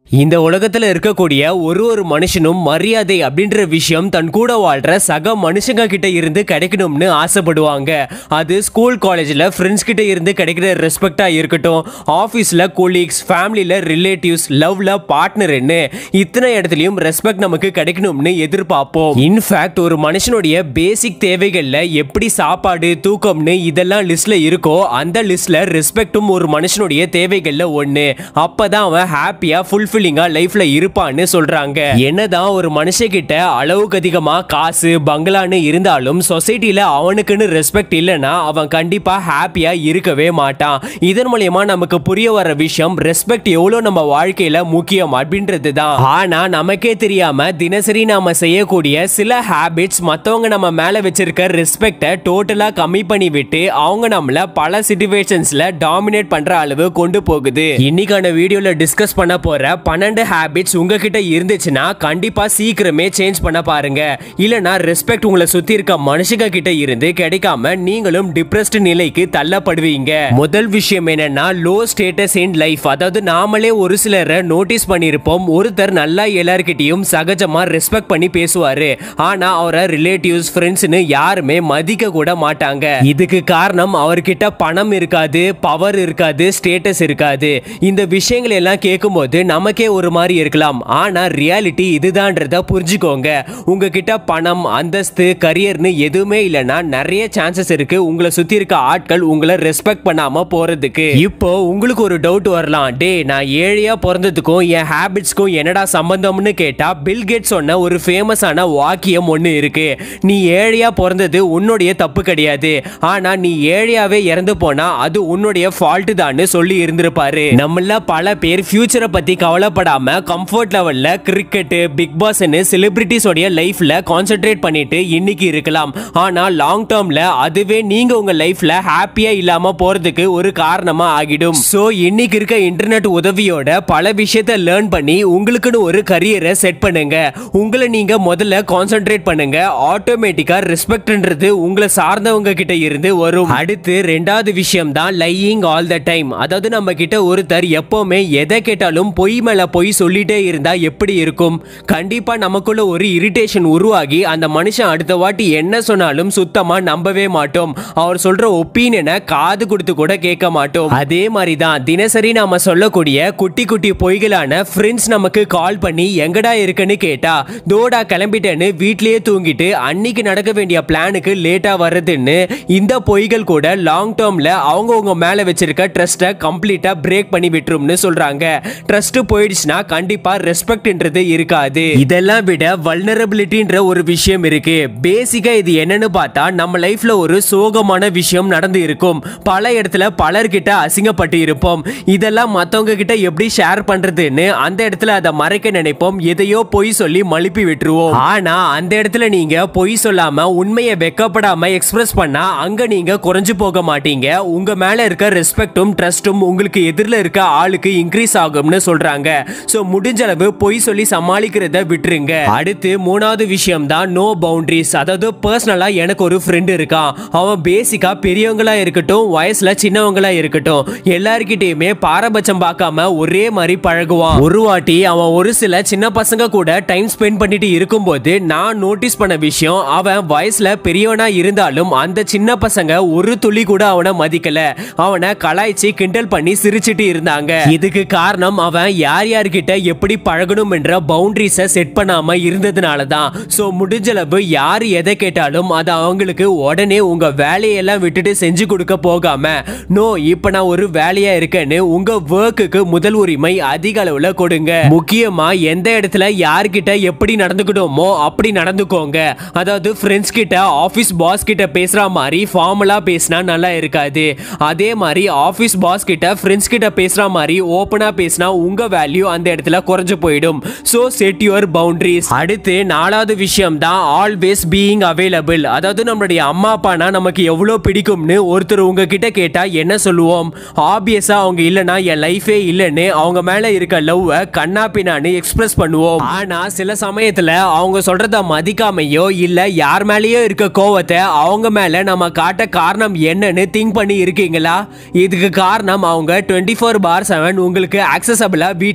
இந்த உலகத்துல இருக்கக்கூடிய ஒரு ஒரு மனுஷனும் மரியாதை அப்படின்ற விஷயம் தன் கூட வாழ்ற சக மனுஷங்க கிட்ட இருந்து கிடைக்கணும்னு ஆசைப்படுவாங்க அது ஸ்கூல் காலேஜ்ல ஃப்ரெண்ட்ஸ் கிட்ட இருந்து கிடைக்கிற ரெஸ்பெக்டா இருக்கட்டும் ஆஃபீஸ்ல கொலீக்ஸ் ஃபேமிலியில ரிலேட்டிவ்ஸ் லவ்ல பார்ட்னர்னு இத்தனை இடத்துலயும் ரெஸ்பெக்ட் நமக்கு கிடைக்கணும்னு எதிர்பார்ப்போம் இன்ஃபேக்ட் ஒரு மனுஷனுடைய பேசிக் தேவைகள்ல எப்படி சாப்பாடு தூக்கம்னு இதெல்லாம் லிஸ்ட்ல இருக்கோ அந்த லிஸ்ட்ல ரெஸ்பெக்டும் ஒரு மனுஷனுடைய தேவைகள்ல ஒண்ணு அப்பதான் அவன் ஹாப்பியா ஃபுல்ஃபில்லிங்கா லைஃப்ல இருப்பான்னு சொல்றாங்க என்னதான் ஒரு மனுஷகிட்ட அளவுக்கு அதிகமா காசு பங்களான்னு இருந்தாலும் சொசைட்டில அவனுக்குன்னு ரெஸ்பெக்ட் இல்லைன்னா அவன் கண்டிப்பா ஹாப்பியா இருக்கவே மாட்டான் இதன் மூலியமா நமக்கு புரிய வர விஷயம் ரெஸ்பெக்ட் எவ்வளவு நம்ம வாழ்க்கையில முக்கியம் அப்படின்றது தான் ஆனா நமக்கே தெரியாம தினசரி நாம செய்யக்கூடிய சில ஹாபிட்ஸ் மத்தவங்க நம்ம மேல வச்சிருக்க ரெஸ்பெக்டை டோட்டலா கம்மி பண்ணி விட்டு அவங்க நம்மள பல சிச்சுவேஷன்ஸ்ல டாமினேட் பண்ற அளவு கொண்டு போகுது இன்னைக்கான வீடியோல டிஸ்கஸ் பண்ண போற பன்னெண்டு ஹாபிட்ஸ் உங்ககிட்ட இருந்துச்சுன்னா கண்டிப்பா சீக்கிரமே சேஞ்ச் பண்ண பாருங்க இல்லனா ரெஸ்பெக்ட் உங்களை சுத்தி இருக்க மனுஷங்க கிட்ட இருந்து கிடைக்காம நீங்களும் டிப்ரெஸ்ட் நிலைக்கு தள்ளப்படுவீங்க முதல் விஷயம் என்னன்னா லோ ஸ்டேட்டஸ் இன் லைஃப் அதாவது நாமளே ஒரு சிலரை நோட்டீஸ் பண்ணியிருப்போம் ஒருத்தர் நல்லா எல்லார்கிட்டயும் சகஜமா ரெஸ்பெக்ட் பண்ணி பேசுவாரு ஆனா அவரை ரிலேட்டிவ்ஸ் ஃப்ரெண்ட்ஸ்னு யாருமே மதிக்க கூட மாட்டாங்க இதுக்கு காரணம் அவர்கிட்ட பணம் இருக்காது பவர் இருக்காது ஸ்டேட்டஸ் இருக்காது இந்த விஷயங்கள் எல்லாம் கேட்கும்போது நமக்கே ஒரு மாதிரி இருக்கலாம் ஆனா ரியாலிட்டி இதுதான்றத புரிஞ்சுக்கோங்க உங்ககிட்ட பணம் அந்தஸ்து கரியர்னு எதுவுமே இல்லைன்னா நிறைய சான்சஸ் இருக்கு உங்களை சுத்தி இருக்க ஆட்கள் உங்களை ரெஸ்பெக்ட் பண்ணாம போறதுக்கு இப்போ உங்களுக்கு ஒரு டவுட் வரலாம் டே நான் ஏழையா பிறந்ததுக்கும் என் ஹேபிட்ஸ்க்கும் என்னடா சம்பந்தம்னு கேட்டா பில் கேட் சொன்ன ஒரு ஃபேமஸான வாக்கியம் ஒன்று இருக்கு நீ ஏழையா பிறந்தது உன்னுடைய தப்பு கிடையாது ஆனா நீ ஏழையாவே இறந்து போனா அது உன்னுடைய ஃபால்ட் தான் சொல்லி இருந்திருப்பாரு நம்மள பல பேர் ஃபியூச்சரை பத்தி கவலைப்படாம கம்ஃபர்ட் லெவல்ல கிரிக்கெட் பிக் பாஸ்னு செலிபிரிட்டிஸோடைய லைஃப்ல கான்சென்ட்ரேட் பண்ணிட்டு இன்னைக்கு இருக்கலாம் ஆனா லாங் டேர்ம்ல அதுவே நீங்க உங்க லைஃப்ல ஹாப்பியா இல்லாம போறதுக்கு ஒரு காரணமா ஆகிடும் சோ இன்னைக்கு இருக்க இன்டர்நெட் உதவியோட பல விஷயத்த லேர்ன் பண்ணி உங்களுக்குன்னு ஒரு கரியரை செட் பண்ணுங்க உங்களை நீங்க முதல்ல கான்சென்ட்ரேட் பண்ணுங்க ஆட்டோமேட்டிக்கா ரெஸ்பெக்ட்ன்றது உங்களை சார்ந்தவங்க கிட்ட இருந்து வரும் அடுத்து ரெண்டாவது விஷயம் தான் லையிங் ஆல் த டைம் அதாவது நம்ம கிட்ட ஒருத்தர் எப்பவுமே எதை கேட்டாலும் பொய் மேல பொய் சொல்லிட்டே இருந்தா எப்படி இருக்கும் கண்டிப்பா நமக்குள்ள ஒரு இரிட்டேஷன் உருவாகி அந்த மனுஷன் அடுத்த வாட்டி என்ன சொன்னாலும் சுத்தமா நம்பவே மாட்டோம் அவர் சொல்ற ஒப்பீனியனை காது கொடுத்து கூட கேட்க மாட்டோம் அதே மாதிரி தான் தினசரி நாம சொல்லக்கூடிய குட்டி குட்டி பொய்களான ஃப்ரெண்ட்ஸ் நமக்கு கால் பண்ணி எங்கடா இருக்குன்னு கேட்டா தோடா கிளம்பிட்டேன்னு வீட்லயே தூங்கிட்டு அன்னைக்கு நடக்க வேண்டிய பிளானுக்கு லேட்டா வர்றதுன்னு இந்த பொய்கள் கூட லாங் டேர்ம்ல அவங்க உங்க மேல வச்சிருக்க ட்ரஸ்ட்டை கம்ப்ளீட்டா பிரேக் பண்ணி விட்டுரும்னு சொல்றாங்க ட்ரஸ்ட் போயிடுச்சுன்னா கண்டிப்பா ரெஸ்பெக்ட்ன்றது இருக்காது இதெல்லாம் விட வல்னரபிலிட்டின்ற ஒரு விஷயம் இருக்கு பேசிக்கா இது என்னன்னு பார்த்தா நம்ம லைஃப்ல ஒரு சோகமான விஷயம் நடந்து இருக்கும் பல இடத்துல பலர்கிட்ட அசிங்கப்பட்டு இருப்போம் இதெல்லாம் மத்தவங்க கிட்ட எப்படி ஷேர் பண்றதுன்னு அந்த இடத்துல அதை மறைக்க நினைப்போம் எதையோ பொய் சொல்லி மழுப்பி விட்டுருவோம் ஆனா அந்த இடத்துல நீங்க பொய் சொல்லாம உண்மையை வெக்கப்படாம எக்ஸ்பிரஸ் பண்ணா அங்க நீங்க குறைஞ்சு போக மாட்டீங்க உங்க மேல இருக்க ரெஸ்பெக்டும் ட்ரஸ்டும் உங்களுக்கு எதிரில் இருக்க ஆளுக்கு இன்க்ரீஸ் ஆகும்னு சொல்றாங்க சோ முடிஞ்ச அளவு பொய் சொல்லி சமாளிக்கிறத விட்டுருங்க அடுத்து மூணாவது விஷயம் தான் நோ பவுண்டரிஸ் அதாவது பர்சனலா எனக்கு ஒரு ஃப்ரெண்ட் இருக்கான் அவன் பேசிக்கா பெரியவங்களா இருக்கட்டும் வயசுல சின்னவங்களா இருக்கட்டும் எல்லார்கிட்டயுமே பாரபட்சம் பார்க்காம ஒரே மாதிரி பழகுவான் ஒரு வாட்டி அவன் ஒரு சில சின்ன பசங்க கூட டைம் ஸ்பெண்ட் பண்ணிட்டு இருக்கும்போது நான் நோட்டீஸ் பண்ண விஷயம் அவன் வயசுல பெரியவனா இருந்தாலும் அந்த சின்ன பசங்க ஒரு துளி கூட அவனை மதிக்கல அவனை கலாய்ச்சி கிண்டல் பண்ணி சிரிச்சிட்டு இருந்தாங்க இதுக்கு காரணம் அவன் யார் யார்கிட்ட எப்படி பழகணும் என்ற பவுண்டரிஸை செட் பண்ணாம இருந்ததுனால தான் ஸோ முடிஞ்சளவு யார் எதை கேட்டாலும் அது அவங்களுக்கு உடனே உங்க வேலையெல்லாம் விட்டுட்டு செஞ்சு கொடுக்க போகாம நோ இப்ப நான் ஒரு வேலையா இருக்கேன்னு உங்க ஒர்க்குக்கு முதல் உரிமை அதிக அளவுல கொடுங்க முக்கியமா எந்த இடத்துல யார்கிட்ட எப்படி நடந்துக்கணுமோ அப்படி நடந்துக்கோங்க அதாவது ஃப்ரெண்ட்ஸ் கிட்ட ஆஃபீஸ் பாஸ் கிட்ட பேசுற மாதிரி ஃபார்மலா பேசினா நல்லா இருக்காது அதே மாதிரி ஆஃபீஸ் பாஸ் கிட்ட ஃப்ரெண்ட்ஸ் கிட்ட பேசுற மாதிரி ஓப்பனா பேசினா உங்க வேல்யூ அந்த இடத்துல குறைஞ்சு போயிடும் ஸோ செட் யுவர் பவுண்டரிஸ் அடுத்து நாலாவது விஷயம் தான் ஆல்வேஸ் பீயிங் அவைலபிள் அதாவது நம்மளுடைய அம்மா அப்பானா நமக்கு எவ்வளோ பிடிக்கும்னு ஒருத்தர் உங்ககிட்ட கேட்டா என்ன சொல்லுவோம் ஆப்வியஸா அவங்க இல்லைன்னா என் லைஃபே இல்லைன்னு அவங்க மேல இருக்க லவ்வை கண்ணா பின்னான்னு எக்ஸ்பிரஸ் பண்ணுவோம் ஆனா சில சமயத்துல அவங்க சொல்றத மதிக்காமையோ இல்ல யார் மேலேயோ இருக்க கோவத்தை அவங்க மேல நம்ம காட்ட காரணம் என்னன்னு திங்க் பண்ணி இருக்கீங்களா இதுக்கு காரணம் அவங்க டுவெண்ட்டி ஃபோர் பார் செவன் உங்களுக்கு ஆக்சசபிளா வீட்டில்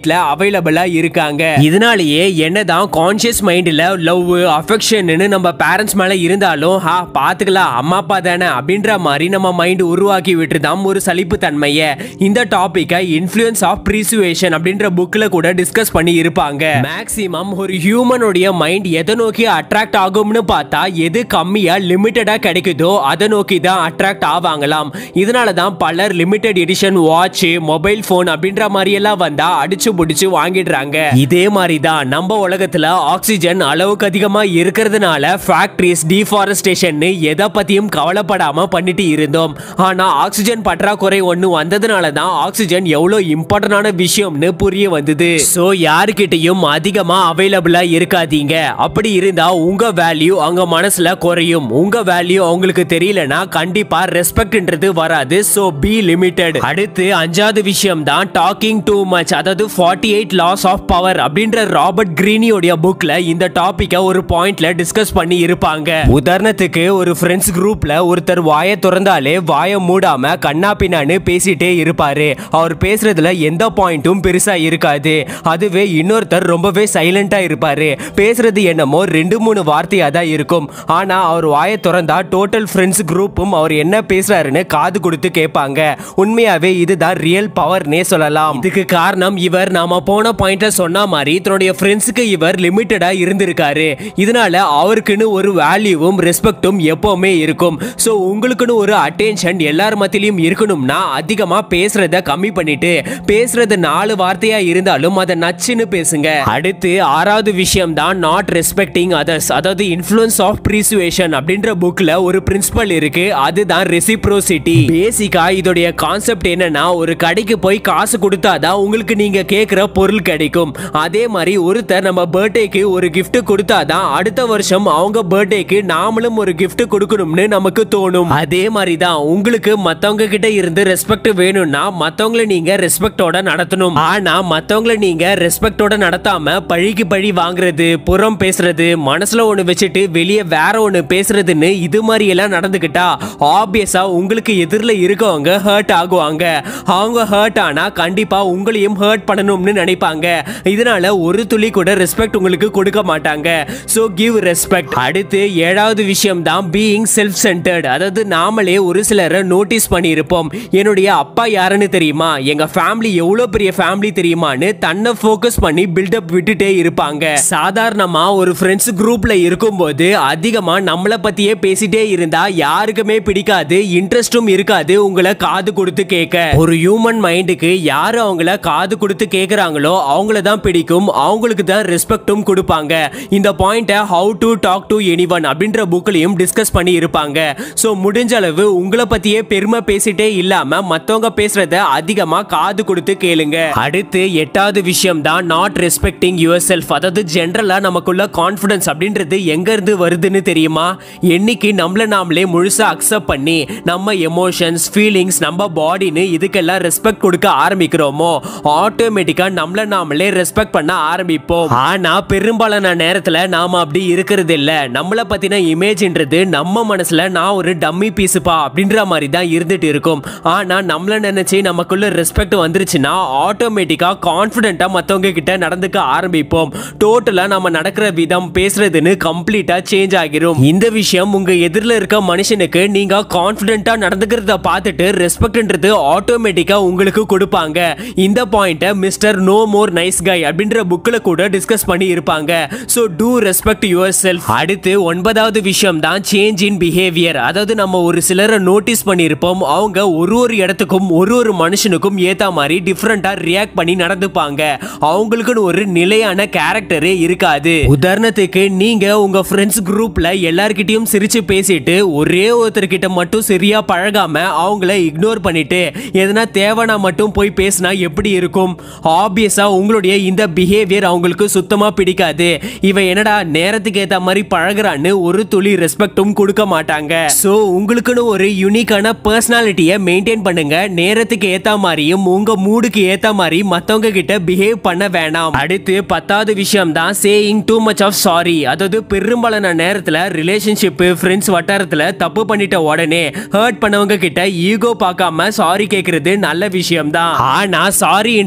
வீட்ல அவைலபிளா இருக்காங்க இதனாலேயே என்னதான் கான்சியஸ் மைண்ட்ல லவ் அஃபெக்ஷன்னு நம்ம பேரண்ட்ஸ் மேல இருந்தாலும் ஹா பாத்துக்கலாம் அம்மா அப்பா தானே அப்படின்ற மாதிரி நம்ம மைண்ட் உருவாக்கி விட்டுதான் ஒரு சலிப்பு தன்மையை இந்த டாபிக்கை இன்ஃப்ளூயன்ஸ் ஆஃப் ப்ரீசுவேஷன் அப்படின்ற புக்ல கூட டிஸ்கஸ் பண்ணி இருப்பாங்க மேக்ஸிமம் ஒரு ஹியூமனுடைய மைண்ட் எதை நோக்கி அட்ராக்ட் ஆகும்னு பார்த்தா எது கம்மியா லிமிட்டடா கிடைக்குதோ அதை நோக்கி தான் அட்ராக்ட் ஆவாங்களாம் இதனால தான் பலர் limited edition watch mobile phone அப்படின்ற மாதிரி எல்லாம் வந்தா அடிச்சு புடிச்சு வாங்கிடுறாங்க இதே மாதிரி தான் நம்ம உலகத்துல ஆக்சிஜன் அளவுக்கு அதிகமா இருக்கிறதுனால ஃபேக்டரிஸ் டீஃபாரஸ்டேஷன் எதை பத்தியும் கவலைப்படாம பண்ணிட்டு இருந்தோம் ஆனா ஆக்சிஜன் பற்றாக்குறை ஒண்ணு வந்ததுனால தான் ஆக்சிஜன் எவ்வளவு இம்பார்ட்டன்டான விஷயம்னு புரிய வந்தது சோ யாருக்கிட்டையும் அதிகமா அவைலபிளா இருக்காதீங்க அப்படி இருந்தா உங்க வேல்யூ அவங்க மனசுல குறையும் உங்க வேல்யூ அவங்களுக்கு தெரியலனா கண்டிப்பா ரெஸ்பெக்ட்ன்றது வராது சோ பி லிமிடெட் அடுத்து அஞ்சாவது விஷயம் தான் டாக்கிங் டூ மச் அதாவது forty eight laws of power அப்படின்ற ராபர்ட் கிரீனியோடைய புக்ல இந்த டாபிக்கை ஒரு பாயிண்ட்ல டிஸ்கஸ் பண்ணி இருப்பாங்க உதாரணத்துக்கு ஒரு ஃப்ரெண்ட்ஸ் குரூப்ல ஒருத்தர் வாயை திறந்தாலே வாயை மூடாம கண்ணா பின்னான்னு பேசிட்டே இருப்பாரு அவர் பேசுறதுல எந்த பாயிண்ட்டும் பெருசா இருக்காது அதுவே இன்னொருத்தர் ரொம்பவே சைலண்டா இருப்பாரு பேசுறது என்னமோ ரெண்டு மூணு வார்த்தையா தான் இருக்கும் ஆனா அவர் வாயை திறந்தா டோட்டல் ஃப்ரெண்ட்ஸ் குரூப்பும் அவர் என்ன பேசுறாருன்னு காது கொடுத்து கேட்பாங்க உண்மையாவே இதுதான் ரியல் பவர்னே சொல்லலாம் இதுக்கு காரணம் இவர் நாம போன பாயிண்ட்ல சொன்ன மாதிரி தன்னுடைய ஃப்ரெண்ட்ஸுக்கு இவர் லிமிட்டடா இருந்திருக்காரு இதனால அவருக்குன்னு ஒரு வேல்யூவும் ரெஸ்பெக்டும் எப்பவுமே இருக்கும் ஸோ உங்களுக்குன்னு ஒரு அட்டென்ஷன் எல்லார் மத்தியிலும் இருக்கணும்னா அதிகமா பேசுறத கம்மி பண்ணிட்டு பேசுறது நாலு வார்த்தையா இருந்தாலும் அதை நச்சுன்னு பேசுங்க அடுத்து ஆறாவது விஷயம் தான் நாட் ரெஸ்பெக்டிங் அதர்ஸ் அதாவது இன்ஃப்ளூயன்ஸ் ஆஃப் ப்ரீசுவேஷன் அப்படின்ற புக்ல ஒரு பிரின்சிபல் இருக்கு அதுதான் ரெசிப்ரோசிட்டி பேசிக்கா இதோடைய கான்செப்ட் என்னன்னா ஒரு கடைக்கு போய் காசு கொடுத்தாதான் உங்களுக்கு நீங்க கேட்குற பொருள் கிடைக்கும் அதே மாதிரி ஒருத்தர் நம்ம பர்த்டேக்கு ஒரு gift கொடுத்தாதான் அடுத்த வருஷம் அவங்க பர்த்டேக்கு நாமளும் ஒரு gift கொடுக்கணும்னு நமக்கு தோணும் அதே மாதிரி தான் உங்களுக்கு மத்தவங்க கிட்ட இருந்து ரெஸ்பெக்ட் வேணும்னா மத்தவங்கள நீங்க ரெஸ்பெக்டோட நடத்தணும் ஆனா மத்தவங்கள நீங்க ரெஸ்பெக்டோட நடத்தாம பழிக்கு பழி வாங்குறது புறம் பேசுறது மனசுல ஒண்ணு வச்சுட்டு வெளியே வேற ஒண்ணு பேசுறதுன்னு இது மாதிரி எல்லாம் நடந்துக்கிட்டா ஆப்வியஸா உங்களுக்கு எதிரில் இருக்கவங்க ஹர்ட் ஆகுவாங்க அவங்க ஹர்ட் ஆனா கண்டிப்பா உங்களையும் ஹர்ட் பண்ணணும்னு நினைப்பாங்க இதனால ஒரு துளி கூட ரெஸ்பெக்ட் உங்களுக்கு கொடுக்க மாட்டாங்க ஸோ கிவ் ரெஸ்பெக்ட் அடுத்து ஏழாவது விஷயம் தான் பீயிங் செல்ஃப் சென்டர்ட் அதாவது நாமளே ஒரு சிலரை நோட்டீஸ் பண்ணியிருப்போம் என்னுடைய அப்பா யாருன்னு தெரியுமா எங்க ஃபேமிலி எவ்வளோ பெரிய ஃபேமிலி தெரியுமான்னு தன்னை ஃபோக்கஸ் பண்ணி பில்டப் விட்டுட்டே இருப்பாங்க சாதாரணமா ஒரு ஃப்ரெண்ட்ஸ் குரூப்ல இருக்கும்போது அதிகமா நம்மளை பத்தியே பேசிட்டே இருந்தா யாருக்குமே பிடிக்காது இன்ட்ரெஸ்டும் இருக்காது உங்களை காது கொடுத்து கேட்க ஒரு ஹியூமன் மைண்டுக்கு யாரு அவங்கள காது கொடுத்து கேட்குறாங்களோ அவங்கள தான் பிடிக்கும் அவங்களுக்கு தான் ரெஸ்பெக்டும் கொடுப்பாங்க இந்த பாயிண்ட்டை how to talk to anyone அப்படின்ற புக்லையும் டிஸ்கஸ் பண்ணி இருப்பாங்க ஸோ முடிஞ்ச அளவு உங்களை பத்தியே பெருமை பேசிட்டே இல்லாம மத்தவங்க பேசுறத அதிகமா காது கொடுத்து கேளுங்க அடுத்து எட்டாவது விஷயம் தான் நாட் ரெஸ்பெக்டிங் யுவர் செல்ஃப் அதாவது ஜென்ரலா நமக்குள்ள கான்ஃபிடன்ஸ் அப்படின்றது எங்க இருந்து வருதுன்னு தெரியுமா என்னைக்கு நம்மள நாமளே முழுசா அக்செப்ட் பண்ணி நம்ம எமோஷன்ஸ் ஃபீலிங்ஸ் நம்ம பாடின்னு இதுக்கெல்லாம் ரெஸ்பெக்ட் கொடுக்க ஆரம்பிக்கிறோமோ ஆட்டோமேட்டிக்கா நம்மள நாமளே ரெஸ்பெக்ட் பண்ண ஆரம்பிப்போம் ஆனா பெரும்பாலான நேரத்துல நாம அப்படி இருக்கிறது இல்ல நம்மள பத்தின இமேஜ்ன்றது நம்ம மனசுல நான் ஒரு டம்மி பீஸுப்பா அப்படின்ற மாதிரி தான் இருந்துட்டு இருக்கும் ஆனா நம்மள நினைச்சு நமக்குள்ள ரெஸ்பெக்ட் வந்துருச்சுன்னா ஆட்டோமேட்டிக்கா கான்ஃபிடென்ட்டா மத்தவங்க கிட்ட நடந்துக்க ஆரம்பிப்போம் டோட்டலா நம்ம நடக்கிற விதம் பேசுறதுன்னு கம்ப்ளீட்டா சேஞ்ச் ஆகிரும் இந்த விஷயம் உங்க எதிரில் இருக்க மனுஷனுக்கு நீங்க கான்ஃபிடென்ட்டா நடந்துக்கிறத பார்த்துட்டு ரெஸ்பெக்ட்ன்றது ஆட்டோமேட்டிக்கா உங்களுக்கு கொடுப்பாங்க இந்த பாயிண்ட்டை mister no more nice guy அப்படின்ற புக்கில் கூட டிஸ்கஸ் பண்ணி இருப்பாங்க so to respect yourself அடுத்து ஒன்பதாவது விஷயம் தான் சேஞ்ச் இன் பிஹேவியர் அதாவது நம்ம ஒரு சிலரை நோட்டீஸ் பண்ணியிருப்போம் அவங்க ஒரு ஒரு இடத்துக்கும் ஒரு ஒரு மனுஷனுக்கும் ஏத்த மாதிரி டிஃப்ரெண்டா ரியாக்ட் பண்ணி நடந்துப்பாங்க அவங்களுக்குன்னு ஒரு நிலையான கேரக்டரே இருக்காது உதாரணத்துக்கு நீங்க உங்க ஃப்ரெண்ட்ஸ் குரூப்ல எல்லார்கிட்டயும் சிரிச்சு பேசிட்டு ஒரே ஒருத்தர்கிட்ட மட்டும் சரியா பழகாம அவங்கள இக்னோர் பண்ணிட்டு எதனா தேவைனா மட்டும் போய் பேசினா எப்படி இருக்கும் ஆப்வியஸா உங்களுடைய இந்த பிஹேவியர் அவங்களுக்கு சுத்தமா பிடிக்காது இவன் என்னடா நேரத்துக்கு ஏத்த மாதிரி பழகுறான்னு ஒரு துளி ரெஸ்பெக்டும் கொடுக்க மாட்டாங்க சோ உங்களுக்குன்னு ஒரு யூனிக்கான பர்சனாலிட்டியை மெயின்டைன் பண்ணுங்க நேரத்துக்கு ஏத்த மாதிரியும் உங்க மூடுக்கு ஏத்த மாதிரி மத்தவங்க கிட்ட பிஹேவ் பண்ண வேணாம் அடுத்து பத்தாவது விஷயம் தான் saying too much of sorry அதாவது பெரும்பாலான நேரத்துல ரிலேஷன்ஷிப் ஃப்ரெண்ட்ஸ் வட்டாரத்துல தப்பு பண்ணிட்ட உடனே ஹர்ட் பண்ணவங்க கிட்ட ஈகோ பார்க்காம சாரி கேக்குறது நல்ல விஷயம் தான் ஆனா சாரின்றது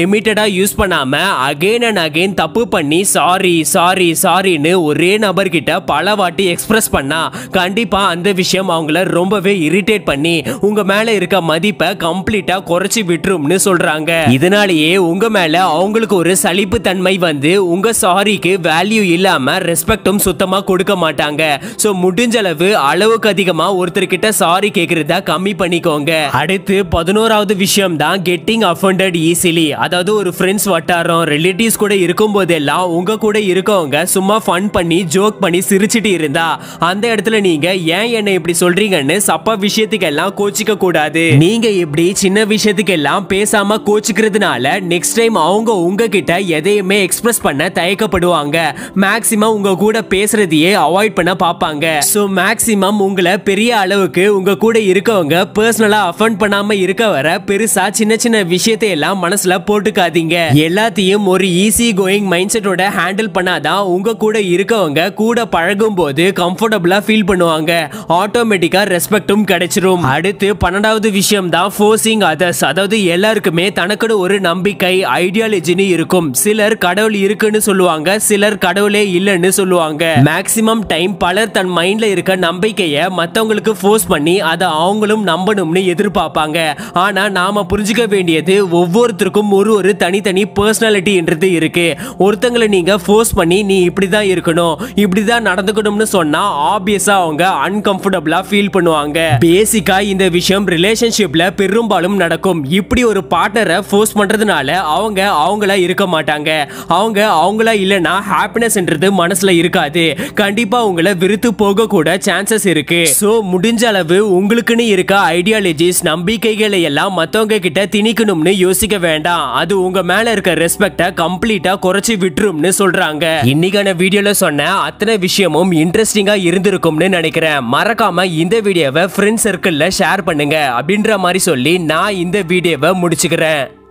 லிமிட்டடா யூஸ் பண்ணாம அகைன் அண்ட் அகைன் தப்பு பண்ணி சாரி சாரி சாரின்னு ஒரே நபர்கிட்ட பல வாட்டி எக்ஸ்பிரஸ் பண்ணா கண்டிப்பா அந்த விஷயம் அவங்கள ரொம்பவே இரிட்டேட் பண்ணி உங்க மேல இருக்க மதிப்பை கம்ப்ளீட்டா குறைச்சி விட்டுரும்னு சொல்றாங்க இதனாலேயே உங்க மேல அவங்களுக்கு ஒரு சலிப்பு தன்மை வந்து உங்க சாரிக்கு வேல்யூ இல்லாம ரெஸ்பெக்டும் சுத்தமா கொடுக்க மாட்டாங்க சோ முடிஞ்ச அளவு அளவுக்கு அதிகமா ஒருத்தர்கிட்ட சாரி கேக்குறத கம்மி பண்ணிக்கோங்க அடுத்து பதினோராவது விஷயம் தான் கெட்டிங் அஃபண்டட் ஈஸிலி அதாவது ஒரு ஃப்ரெண்ட்ஸ் வட்டாரம் ரிலேட்டிவ்ஸ் கூட இருக்கும் போதெல்லாம் உங்க கூட இருக்கவங்க சும்மா ஃபன் பண்ணி ஜோக் பண்ணி சிரிச்சிட்டு இருந்தா அந்த இடத்துல நீங்க ஏன் என்ன இப்படி சொல்றீங்கன்னு சப்பா விஷயத்துக்கெல்லாம் கோச்சிக்க கூடாது நீங்க இப்படி சின்ன விஷயத்துக்கெல்லாம் பேசாம கோச்சிக்கிறதுனால நெக்ஸ்ட் டைம் அவங்க உங்ககிட்ட எதையுமே எக்ஸ்பிரஸ் பண்ண தயக்கப்படுவாங்க மேக்சிமம் உங்க கூட பேசுறதையே அவாய்ட் பண்ண பார்ப்பாங்க ஸோ மேக்சிமம் உங்களை பெரிய அளவுக்கு உங்க கூட இருக்கவங்க பர்சனலா அஃபண்ட் பண்ணாம இருக்க வர பெருசா சின்ன சின்ன விஷயத்தை எல்லாம் மனசுல போட்டுக்காதீங்க எல்லாத்தையும் ஒரு ஈஸி கோயிங் மைண்ட் செட்டோட ஹேண்டில் பண்ணாதான் உங்க கூட இருக்கவங்க கூட பழகும் போது கம்ஃபர்டபுளா ஃபீல் பண்ணுவாங்க ஆட்டோமேட்டிக்கா ரெஸ்பெக்டும் கிடைச்சிரும் அடுத்து பன்னெண்டாவது விஷயம் தான் ஃபோர்சிங் அதர்ஸ் அதாவது எல்லாருக்குமே தனக்குன்னு ஒரு நம்பிக்கை ஐடியாலஜின்னு இருக்கும் சிலர் கடவுள் இருக்குன்னு சொல்லுவாங்க சிலர் கடவுளே இல்லைன்னு சொல்லுவாங்க மேக்சிமம் டைம் பலர் தன் மைண்ட்ல இருக்க நம்பிக்கைய மத்தவங்களுக்கு ஃபோர்ஸ் பண்ணி அதை அவங்களும் நம்பணும்னு எதிர்பார்ப்பாங்க ஆனா நாம புரிஞ்சுக்க வேண்டியது ஒவ்வொருத்தருக்கும் ஒரு ஒரு தனித்தனி பர்சனாலிட்டின்றது இருக்கு ஒருத்தங்களை நீங்க ஃபோர்ஸ் பண்ணி நீ இப்படிதான் இருக்கணும் இப்படிதான் நடந்துக்கணும்னு சொன்னா ஆப்வியஸா அவங்க அன்கம்ஃபர்டபுளா ஃபீல் பண்ணுவாங்க பேசிக்கா இந்த விஷயம் ரிலேஷன்ஷிப்ல பெரும்பாலும் நடக்கும் இப்படி ஒரு பார்ட்னரை ஃபோர்ஸ் பண்றதுனால அவங்க அவங்களா இருக்க மாட்டாங்க அவங்க அவங்களா இல்லைன்னா ஹாப்பினஸ்ன்றது மனசுல இருக்காது கண்டிப்பா உங்களை விருத்து போக கூட சான்சஸ் இருக்கு சோ முடிஞ்ச அளவு உங்களுக்குன்னு இருக்க ஐடியாலஜிஸ் நம்பிக்கைகளை எல்லாம் மத்தவங்க கிட்ட திணிக்கணும்னு யோசிக்க வேண்டாம் அது உங்க மேல இருக்க ரெஸ்பெக்ட கம்ப்ளீட்டா குறைச்சி விட்டுரும்னு சொல்றாங்க இன்னைக்கான வீடியோல சொன்ன அத்தனை விஷயமும் இன்ட்ரெஸ்டிங்கா இருந்திருக்கும்னு நினைக்கிறேன் மறக்காம இந்த வீடியோவை ஃப்ரெண்ட் சர்க்கிள்ல ஷேர் பண்ணுங்க அப்படின்ற மாதிரி சொல்லி நான் இந்த வீடியோவை முடிச்சுக்கிறேன்